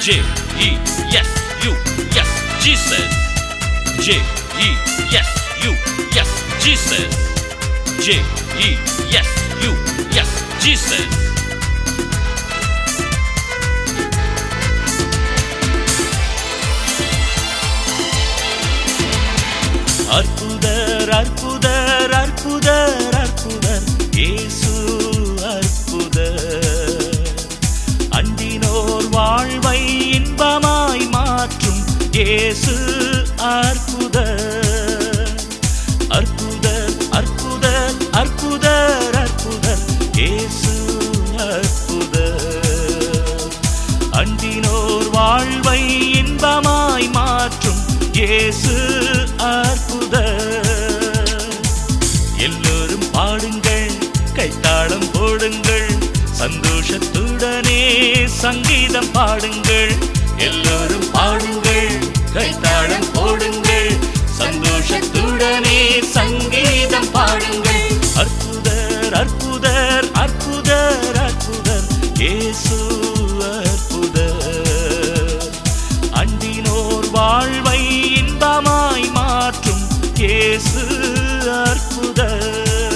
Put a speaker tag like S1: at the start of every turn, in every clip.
S1: J E S U yes Jesus J E S U yes Jesus J E S U yes Jesus அற்புதர் அற்புதர் அற்புதர் அற்புதர் இயேசு அற்புதர் அண்டினோர் வாழ்வை இன்பமாய் மாற்றும் இயேசு அற்புதர் அற்புதர் அற்புதர் அற்புதர் அற்புதர் இயேசு அற்புதர் அண்டினோர் வாழ்வை இன்பமாய் மாற்றும் இயேசு அற்புதர் எல்லோரும் பாடுங்கள் கைத்தாளம் போடுங்கள் சந்தோஷத்துடனே சங்கீதம் பாடுங்கள் எல்லோரும் பாடுங்கள் கைத்தாளம் போடுங்கள் சந்தோஷத்துடனே சங்கீதம் பாடுங்கள் அற்புதர் அற்புதர் அற்புதர் அற்புதர் இயேசு அற்புதர் அண்டினோர் வாழ்வை இன்பமாய் மாற்றும் இயேசு அற்புதர்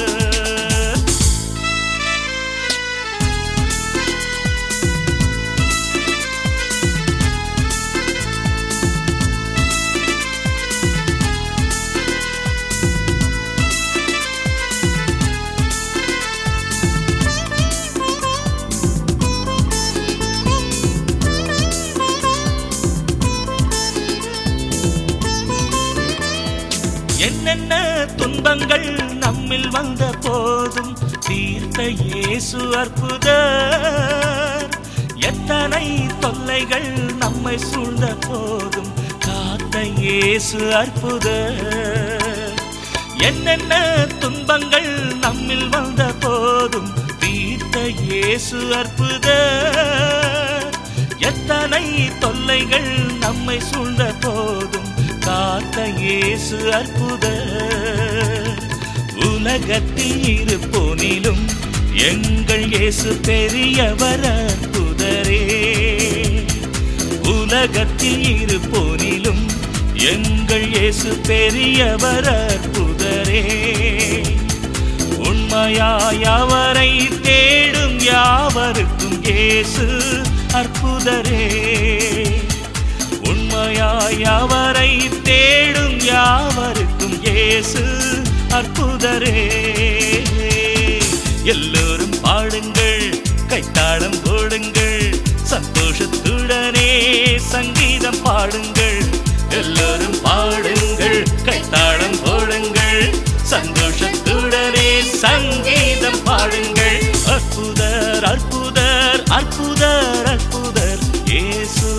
S1: என்னென்ன துன்பங்கள் நம்மில் வந்த போதும் தீர்த்த இயேசு அற்புதர் எத்தனை தொல்லைகள் நம்மை சூழ்ந்த போதும் காத்த இயேசு அற்புதர் என்னென்ன துன்பங்கள் நம்மில் வந்த போதும் தீர்த்த இயேசு அற்புதர் எத்தனை தொல்லைகள் நம்மை சூழ்ந்த போதும் காத்த இயேசு அற்புதர் உலகத்தில் இருப்போனிலும் எங்கள் இயேசு பெரியவர் அற்புதரே உலகத்தில் இருப்போனிலும் எங்கள் இயேசு பெரியவர் அற்புதரே உண்மையாய் அவரை தேடும் யாவருக்கும் இயேசு அற்புதரே உண்மையாய் அவரை தேடும் யாவருக்கும் இயேசு அற்புதரே எல்லோரும் பாடுங்கள் கைத்தாளம் போடுங்கள் சந்தோஷத்துடனே சங்கீதம் பாடுங்கள் எல்லோரும் பாடுங்கள் கைத்தாளம் போடுங்கள் சந்தோஷத்துடனே சங்கீதம் பாடுங்கள் அற்புதர் அற்புதர் அற்புதர் அற்புதர் இயேசு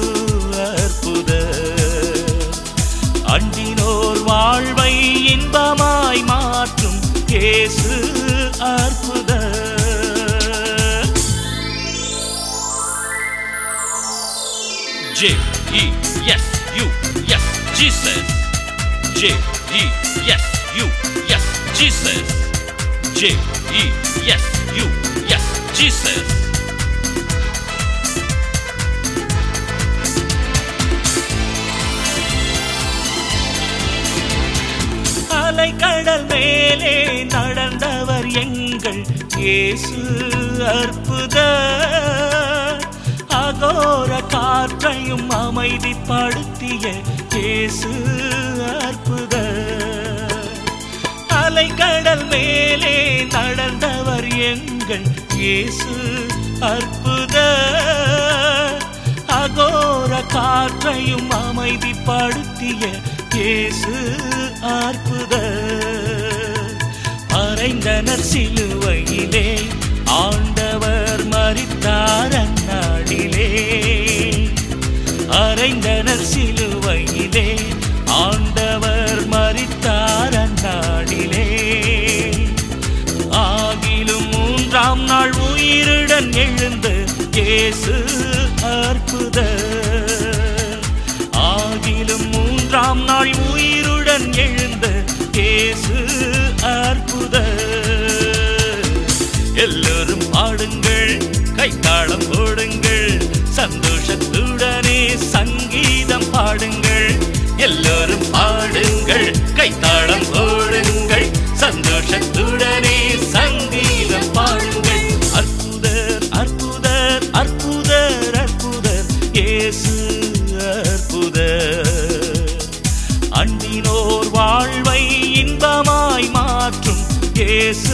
S1: அற்புதர் அண்டினோர் வாழ்வை இன்பமாய் மாற்றும் இயேசு அற்புதர் J E yes you yes Jesus J E yes you yes Jesus J E yes you yes Jesus அலைக்கடல் மேலே நடந்தவர் எங்கள் இயேசு அற்புதர் அகோர காற்றையும் அமைதிப்படுத்திய இயேசு அற்புதர் அலைக்கடல் மேலே நடந்தவர் எங்கள் இயேசு அற்புதர் அகோர காற்றையும் அமைதிப்படுத்திய இயேசு அற்புதர் அறைந்தனர் சிலுவையிலே ஆண்டவர் மரித்தார் அந்நாடிலே அறைந்தனர் சிலுவையிலே ஆண்டவர் மரித்தார் அந்நாடிலே ஆகிலும் மூன்றாம் நாள் உயிருடன் எழுந்து இயேசு அற்புதர் ஆகிலும் மூன்றாம் நாள் உயிருடன் எழுந்த இயேசு அற்புதர் எல்லோரும் பாடுங்கள் கைத்தாளம் போடுங்கள் சந்தோஷத்துடனே பாடுங்கள் எல்லோரும் பாடுங்கள் கைத்தாளம் போடுங்கள் சந்தோஷத்துடனே சங்கீதம் பாடுங்கள் அற்புதர் அற்புதர் அற்புதர் அற்புதர் இயேசு அற்புதர் அண்டினோர் வாழ்வை இன்பமாய் மாற்றும் இயேசு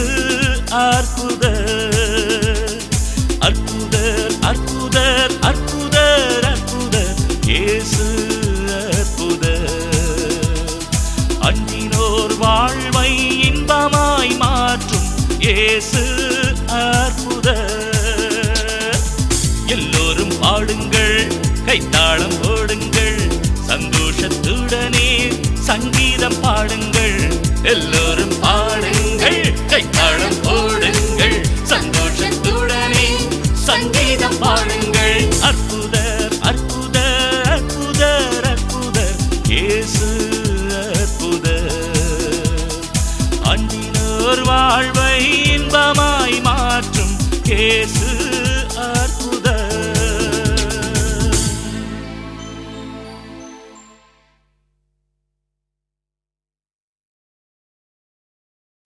S1: அற்புதர் அற்புதர் அற்புதர் அற்புதர் அற்புதர் இயேசு அற்புதர் அண்டினோர் வாழ்வை இன்பமாய் மாற்றும் இயேசு அற்புதர் எல்லோரும் பாடுங்கள் கைத்தாளம் போடுங்கள் சந்தோஷத்துடனே சங்கீதம் பாடுங்கள் எல்லோரும் பாடுங்கள் கைத்தாளம் போடுங்கள் சந்தோஷத்துடனே சங்கீதம் பாடுங்கள் அற்புதர் அற்புதர் அற்புதர் அற்புதர் இயேசு